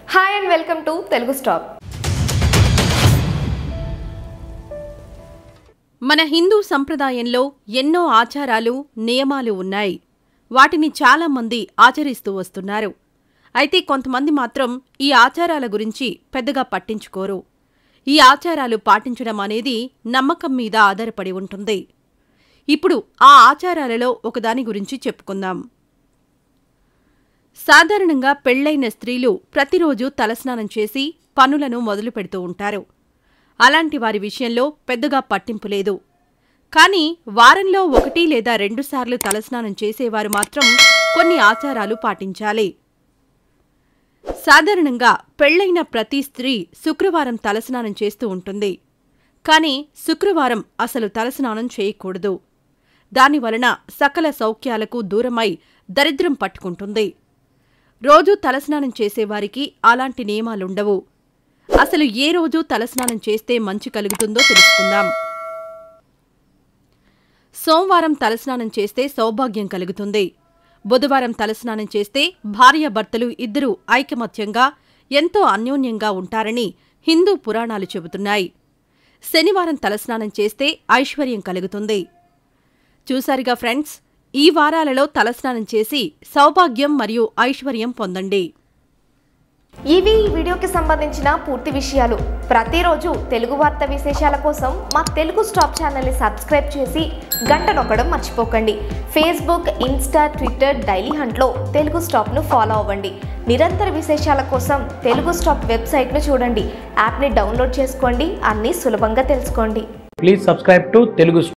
hi and welcome to Telugu stop మన హిందూ సంప్రదాయంలో ఎన్నో ఆచారాలు నియమాలు ఉన్నాయి వాటిని చాలామంది ఆచరిస్తూ వస్తున్నారు అయితే కొంతమంది మాత్రం ఈ ఆచారాల గురించి పెద్దగా పట్టించుకోరు ఈ ఆచారాలు పాటించడం అనేది నమ్మకం మీద ఆధారపడి ఉంటుంది ఇప్పుడు ఆ ఆచారాలలో ఒకదాని గురించి చెప్పుకుందాం సాధారణంగా పెళ్లైన స్త్రీలు ప్రతిరోజు తలస్నానం చేసి పనులను మొదలు పెడుతూ ఉంటారు అలాంటి వారి విషయంలో పెద్దగా పట్టింపు లేదు కానీ వారంలో ఒకటి లేదా రెండుసార్లు తలస్నానం చేసేవారు మాత్రం కొన్ని ఆచారాలు పాటించాలి సాధారణంగా పెళ్లైన ప్రతి స్త్రీ శుక్రవారం తలస్నానం చేస్తూ ఉంటుంది కానీ శుక్రవారం అసలు తలస్నానం చేయకూడదు దానివలన సకల సౌఖ్యాలకు దూరమై దరిద్రం పట్టుకుంటుంది రోజూ తలస్నానం చేసేవారికి అలాంటి నియమాలుండవు అసలు ఏ రోజు తలస్నానం చేస్తే మంచి కలుగుతుందో తెలుసుకుందాం సోమవారం తలస్నానం చేస్తే సౌభాగ్యం కలుగుతుంది బుధవారం తలస్నానం చేస్తే భార్యాభర్తలు ఇద్దరూ ఐకమత్యంగా ఎంతో అన్యోన్యంగా ఉంటారని హిందూ పురాణాలు చెబుతున్నాయి శనివారం తలస్నానం చేస్తే ఐశ్వర్యం కలుగుతుంది చూసారుగా ఫ్రెండ్స్ ఈ వారాలలో తలస్నానం చేసి సౌభాగ్యం మరియు ఐశ్వర్యం పొందండి ఇవి ఈ వీడియోకి సంబంధించిన పూర్తి విషయాలు ప్రతిరోజు తెలుగు వార్త విశేషాల కోసం మా తెలుగు స్టాప్ ఛానల్ని సబ్స్క్రైబ్ చేసి గంట నొక్కడం మర్చిపోకండి ఫేస్బుక్ ఇన్స్టా ట్విట్టర్ డైలీ హంట్లో తెలుగు స్టాప్ను ఫాలో అవ్వండి నిరంతర విశేషాల కోసం తెలుగు స్టాప్ వెబ్సైట్ను చూడండి యాప్ని డౌన్లోడ్ చేసుకోండి అన్నీ సులభంగా తెలుసుకోండి ప్లీజ్ సబ్స్క్రైబ్ టు తెలుగు